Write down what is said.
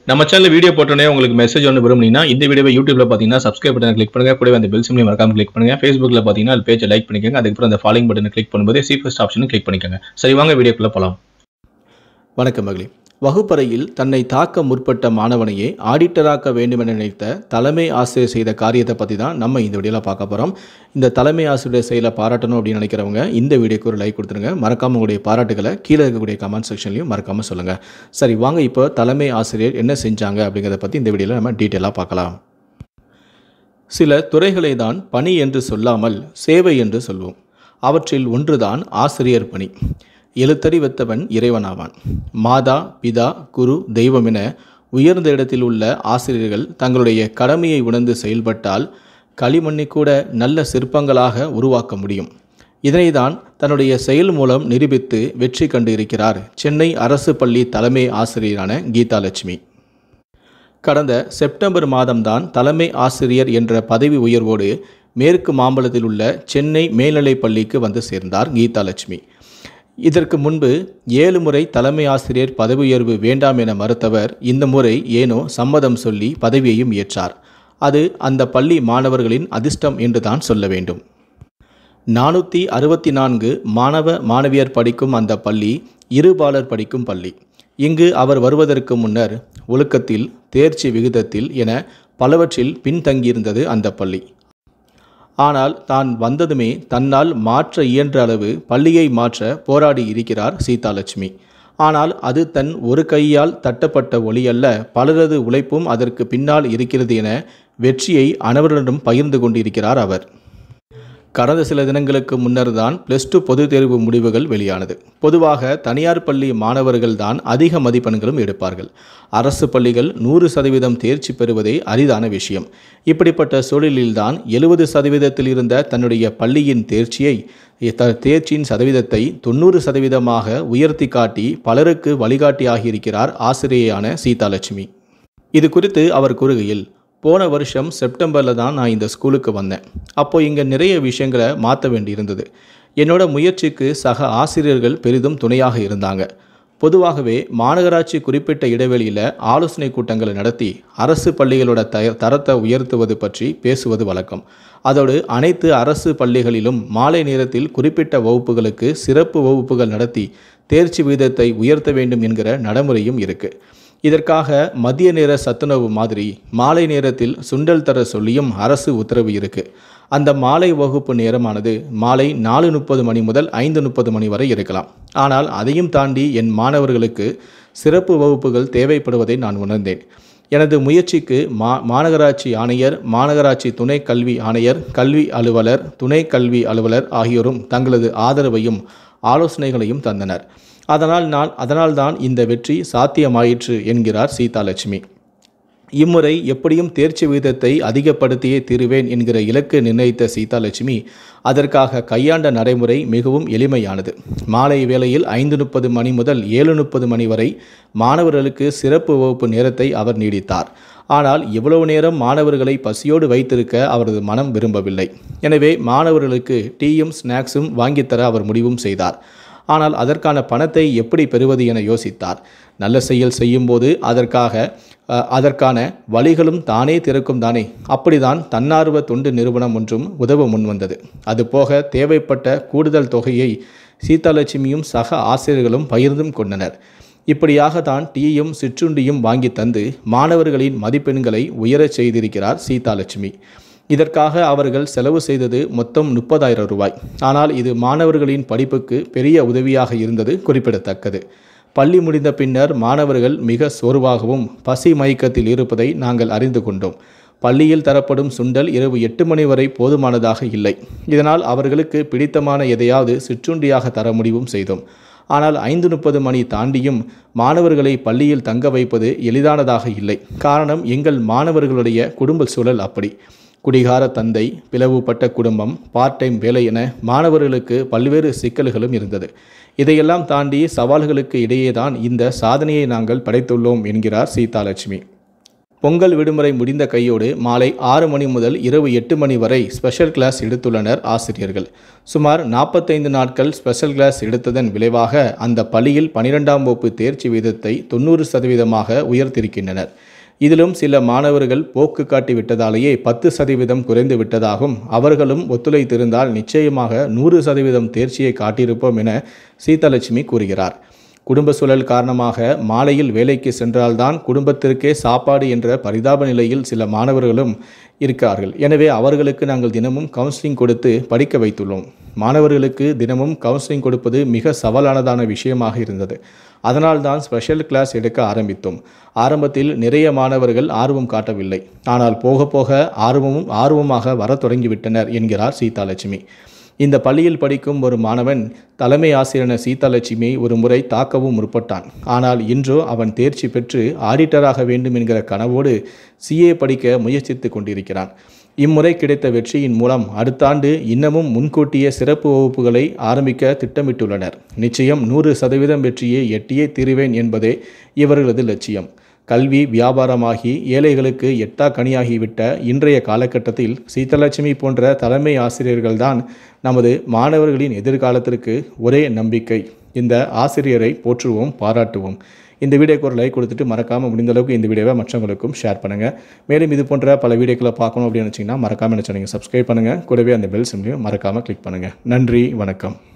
நம்ம channel video போட்டோன்னே உங்களுக்கு மெசேஜ் ஒன்று விரும்புனீங்கன்னா இந்த வீடியோவை யூடியூப்ல பார்த்தீங்கன்னா சப்ஸ்கிரைப் பட்டன் கிளிக் பண்ணுங்க கூடவே அந்த பெல் சிம்லையும் மறக்காம கிளிக் பண்ணுங்க ஃபேஸ்புக்ல பார்த்தீங்கன்னா அது பேஜை லைக் பண்ணிக்கோங்க அதுக்கப்புறம் அந்த ஃபாலோயிங் பட்டனை கிளிக் பண்ணும்போது சி ஃபர்ஸ்ட் ஆப்ஷனும் கிளிக் பண்ணிக்கோங்க சரி வாங்க வீடியோக்குள்ள போலாம் வணக்கம் மகளே வகுப்பறையில் தன்னை தாக்க முற்பட்ட மாணவனையே ஆடிட்டராக்க வேண்டுமென நினைத்த தலைமை ஆசிரியர் செய்த காரியத்தை பற்றி தான் நம்ம இந்த வீடியோவில் பார்க்க போகிறோம் இந்த தலைமை ஆசிரியர் செயலை பாராட்டணும் அப்படின்னு நினைக்கிறவங்க இந்த வீடியோக்கு ஒரு லைக் கொடுத்துருங்க மறக்காம உங்களுடைய பாராட்டுகளை கீழே இருக்கக்கூடிய கமெண்ட் செக்ஷன்லையும் மறக்காமல் சொல்லுங்கள் சரி வாங்க இப்போ தலைமை ஆசிரியர் என்ன செஞ்சாங்க அப்படிங்கிறத பற்றி இந்த வீடியோவில் நம்ம டீட்டெயிலாக பார்க்கலாம் சில துறைகளை தான் பணி என்று சொல்லாமல் சேவை என்று சொல்வோம் அவற்றில் ஒன்றுதான் ஆசிரியர் பணி எழுத்தறிவத்தவன் இறைவனாவான் மாதா பிதா குரு தெய்வம் என உயர்ந்த இடத்தில் உள்ள ஆசிரியர்கள் தங்களுடைய கடமையை உணர்ந்து செயல்பட்டால் களிமண்ணை கூட நல்ல சிற்பங்களாக உருவாக்க முடியும் இதனைதான் தன்னுடைய செயல் மூலம் நிரூபித்து வெற்றி கண்டு இருக்கிறார் சென்னை அரசு பள்ளி தலைமை ஆசிரியரான கீதாலட்சுமி கடந்த செப்டம்பர் மாதம்தான் தலைமை ஆசிரியர் என்ற பதவி உயர்வோடு மேற்கு மாம்பலத்தில் உள்ள சென்னை மேல்நிலைப் பள்ளிக்கு வந்து சேர்ந்தார் கீதாலட்சுமி இதற்கு முன்பு ஏழு முறை தலைமை ஆசிரியர் பதவி உயர்வு வேண்டாம் என மறுத்தவர் இந்த முறை ஏனோ சம்மதம் சொல்லி பதவியையும் ஏற்றார் அது அந்த பள்ளி மாணவர்களின் அதிர்ஷ்டம் என்றுதான் சொல்ல வேண்டும் நானூற்றி அறுபத்தி நான்கு மாணவ மாணவியர் படிக்கும் அந்த பள்ளி இருபாலர் படிக்கும் பள்ளி இங்கு அவர் வருவதற்கு முன்னர் ஒழுக்கத்தில் தேர்ச்சி விகிதத்தில் என பலவற்றில் பின்தங்கியிருந்தது அந்த பள்ளி ஆனால் தான் வந்ததுமே தன்னால் மாற்ற இயன்ற அளவு பள்ளியை மாற்ற போராடி இருக்கிறார் சீதாலட்சுமி ஆனால் அது தன் ஒரு கையால் தட்டப்பட்ட ஒளி அல்ல பலரது உழைப்பும் அதற்கு பின்னால் இருக்கிறது என வெற்றியை அனைவரிடம் பகிர்ந்து கொண்டிருக்கிறார் அவர் கடந்த சில தினங்களுக்கு முன்னர் தான் பிளஸ் டூ பொதுத் தேர்வு முடிவுகள் வெளியானது பொதுவாக தனியார் பள்ளி மாணவர்கள் தான் அதிக மதிப்பெண்களும் எடுப்பார்கள் அரசு பள்ளிகள் நூறு சதவீதம் தேர்ச்சி பெறுவதே அரிதான விஷயம் இப்படிப்பட்ட சூழலில்தான் எழுபது சதவீதத்தில் இருந்த தன்னுடைய பள்ளியின் தேர்ச்சியை த தேர்ச்சியின் சதவீதத்தை தொண்ணூறு சதவீதமாக உயர்த்தி காட்டி பலருக்கு வழிகாட்டியாகியிருக்கிறார் ஆசிரியையான சீதாலட்சுமி இது குறித்து அவர் கூறுகையில் போன வருஷம் செப்டம்பரில் தான் நான் இந்த ஸ்கூலுக்கு வந்தேன் அப்போ இங்கே நிறைய விஷயங்களை மாற்ற வேண்டியிருந்தது என்னோட முயற்சிக்கு சக ஆசிரியர்கள் பெரிதும் துணையாக இருந்தாங்க பொதுவாகவே மாநகராட்சி குறிப்பிட்ட இடைவெளியில் ஆலோசனை கூட்டங்களை நடத்தி அரசு பள்ளிகளோட த தரத்தை உயர்த்துவது பற்றி பேசுவது வழக்கம் அதோடு அனைத்து அரசு பள்ளிகளிலும் மாலை நேரத்தில் குறிப்பிட்ட வகுப்புகளுக்கு சிறப்பு வகுப்புகள் நடத்தி தேர்ச்சி விகிதத்தை உயர்த்த வேண்டும் என்கிற நடைமுறையும் இருக்குது இதற்காக மதிய நேர சத்துணவு மாதிரி மாலை நேரத்தில் சுண்டல் தர சொல்லியும் அரசு உத்தரவு இருக்கு அந்த மாலை வகுப்பு நேரமானது மாலை நாலு முப்பது மணி முதல் ஐந்து முப்பது மணி வரை இருக்கலாம் ஆனால் அதையும் தாண்டி என் மாணவர்களுக்கு சிறப்பு வகுப்புகள் தேவைப்படுவதை நான் உணர்ந்தேன் எனது முயற்சிக்கு மா மாநகராட்சி ஆணையர் மாநகராட்சி துணை கல்வி ஆணையர் கல்வி அலுவலர் துணை கல்வி அலுவலர் ஆகியோரும் தங்களது ஆதரவையும் ஆலோசனைகளையும் தந்தனர் அதனால் நான் அதனால்தான் இந்த வெற்றி சாத்தியமாயிற்று என்கிறார் சீதாலட்சுமி இம்முறை எப்படியும் தேர்ச்சி விகிதத்தை அதிகப்படுத்தியே தீருவேன் என்கிற இலக்கு நிர்ணயித்த சீதாலட்சுமி அதற்காக கையாண்ட நடைமுறை மிகவும் எளிமையானது மாலை வேளையில் ஐந்து முப்பது மணி முதல் ஏழு முப்பது மணி வரை மாணவர்களுக்கு சிறப்பு வகுப்பு நேரத்தை அவர் நீடித்தார் ஆனால் இவ்வளவு நேரம் மாணவர்களை பசியோடு வைத்திருக்க அவரது மனம் விரும்பவில்லை எனவே மாணவர்களுக்கு டீயும் ஸ்நாக்ஸும் வாங்கித்தர அவர் முடிவும் செய்தார் ஆனால் அதற்கான பணத்தை எப்படி பெறுவது என யோசித்தார் நல்ல செயல் செய்யும்போது அதற்காக அதற்கான வழிகளும் தானே திறக்கும் தானே அப்படிதான் தன்னார்வ தொண்டு நிறுவனம் ஒன்றும் உதவ முன்வந்தது அதுபோக தேவைப்பட்ட கூடுதல் தொகையை சீதாலட்சுமியும் சக ஆசிரியர்களும் பகிர்ந்தும் கொண்டனர் இப்படியாக தான் டீயும் சிற்றுண்டியும் வாங்கி தந்து மாணவர்களின் மதிப்பெண்களை உயரச் செய்திருக்கிறார் சீதாலட்சுமி இதற்காக அவர்கள் செலவு செய்தது மொத்தம் முப்பதாயிரம் ரூபாய் ஆனால் இது மாணவர்களின் படிப்புக்கு பெரிய உதவியாக இருந்தது குறிப்பிடத்தக்கது பள்ளி முடிந்த பின்னர் மாணவர்கள் மிக சோர்வாகவும் பசி மயக்கத்தில் இருப்பதை நாங்கள் அறிந்து கொண்டோம் பள்ளியில் தரப்படும் சுண்டல் இரவு எட்டு மணி வரை போதுமானதாக இல்லை இதனால் அவர்களுக்கு பிடித்தமான எதையாவது சிற்றுண்டியாக தர முடிவும் செய்தோம் ஆனால் ஐந்து முப்பது மணி தாண்டியும் மாணவர்களை பள்ளியில் தங்க வைப்பது எளிதானதாக இல்லை காரணம் எங்கள் மாணவர்களுடைய குடும்ப சூழல் அப்படி குடிகார தந்தை பிளவுபட்ட குடும்பம் பார்ட் டைம் வேலை என மாணவர்களுக்கு பல்வேறு சிக்கல்களும் இருந்தது இதையெல்லாம் தாண்டி சவால்களுக்கு இடையேதான் இந்த சாதனையை நாங்கள் படைத்துள்ளோம் என்கிறார் சீதாலட்சுமி பொங்கல் விடுமுறை முடிந்த கையோடு மாலை ஆறு மணி முதல் இரவு எட்டு மணி வரை ஸ்பெஷல் கிளாஸ் எடுத்துள்ளனர் ஆசிரியர்கள் சுமார் நாற்பத்தைந்து நாட்கள் ஸ்பெஷல் கிளாஸ் எடுத்ததன் விளைவாக அந்த பள்ளியில் பனிரெண்டாம் வகுப்பு தேர்ச்சி வீதத்தை தொண்ணூறு சதவீதமாக உயர்த்திருக்கின்றனர் இதிலும் சில மாணவர்கள் போக்கு காட்டி விட்டதாலேயே பத்து சதவீதம் குறைந்து விட்டதாகவும் அவர்களும் ஒத்துழைத்திருந்தால் நிச்சயமாக நூறு சதவீதம் தேர்ச்சியை காட்டியிருப்போம் என சீதாலட்சுமி கூறுகிறார் குடும்ப சூழல் காரணமாக மாலையில் வேலைக்கு சென்றால்தான் குடும்பத்திற்கே சாப்பாடு என்ற பரிதாப நிலையில் சில மாணவர்களும் இருக்கார்கள் எனவே அவர்களுக்கு நாங்கள் தினமும் கவுன்சிலிங் கொடுத்து படிக்க வைத்துள்ளோம் மாணவர்களுக்கு தினமும் கவுன்சிலிங் கொடுப்பது மிக சவாலானதான விஷயமாக இருந்தது அதனால் தான் ஸ்பெஷல் கிளாஸ் எடுக்க ஆரம்பித்தோம் ஆரம்பத்தில் நிறைய மாணவர்கள் ஆர்வம் காட்டவில்லை ஆனால் போக போக ஆர்வமும் ஆர்வமாக வரத் தொடங்கிவிட்டனர் என்கிறார் சீதாலட்சுமி இந்த பள்ளியில் படிக்கும் ஒரு மாணவன் தலைமை ஆசிரியரான சீதாலட்சுமியை ஒரு முறை தாக்கவும் முற்பட்டான் ஆனால் இன்றோ அவன் தேர்ச்சி பெற்று ஆடிட்டராக வேண்டும் என்கிற கனவோடு சிஏ படிக்க முயற்சித்து கொண்டிருக்கிறான் இம்முறை கிடைத்த வெற்றியின் மூலம் அடுத்த ஆண்டு இன்னமும் முன்கூட்டிய சிறப்பு வகுப்புகளை ஆரம்பிக்க திட்டமிட்டுள்ளனர் நிச்சயம் நூறு சதவீதம் வெற்றியை எட்டியே தீருவேன் என்பதே இவர்களது லட்சியம் கல்வி வியாபாரமாகி ஏழைகளுக்கு எட்டா கனியாகிவிட்ட இன்றைய காலகட்டத்தில் சீதலட்சுமி போன்ற தலைமை ஆசிரியர்கள்தான் நமது மாணவர்களின் எதிர்காலத்திற்கு ஒரே நம்பிக்கை இந்த ஆசிரியரை போற்றுவோம் பாராட்டுவோம் இந்த வீடியோக்கு ஒரு லைக் கொடுத்துட்டு மறக்காமல் முடிந்த அளவுக்கு இந்த வீடியோவை மற்றவங்களுக்கும் ஷேர் பண்ணுங்கள் மேலும் இது போன்ற பல வீடியோக்களை பார்க்கணும் அப்படின்னு வச்சிங்கன்னா மறக்காமல் என்ன சொன்னீங்க சப்ஸ்கிரைப் பண்ணுங்கள் கூடவே அந்த பெல் சிம்லையும் மறக்காமல் கிளிக் பண்ணுங்கள் நன்றி வணக்கம்